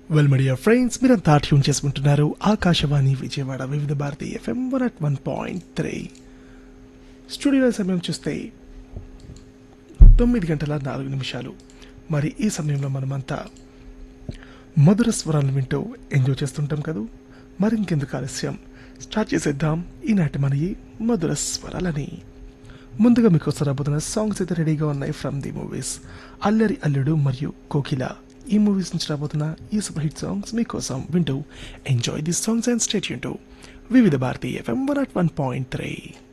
well media friends మీరంతా tune చేసుకుంటున్నారు Akashvani Vijayawada Vividh Bharati F M one at one point three studio సమయం చూస్తే తొమ్మిది గంటల నాలుగు నిమిషాలు మరి ఈ సమయంలో మనమంతా మధుర స్వరాలను వింటూ ఎంజాయ్ చేస్తుంటాం కదూ మరింకెందుకు ఆలస్యం స్టార్ట్ చేసేద్దాం ఈనాటి మన ఈ మధుర స్వరాలని ముందుగా మీకు రాబోతున్న సాంగ్స్ అయితే రెడీగా ఉన్నాయి ఫ్రమ్ ది మూవీస్ అల్లరి అల్లుడు మరియు కోకిల ఈ మూవీస్ నుంచి రాబోతున్న ఈ సూపర్ హిట్ సాంగ్స్ మీకోసం వింటూ enjoy the songs and stay tuned to Vividh Bharati F M one at one point three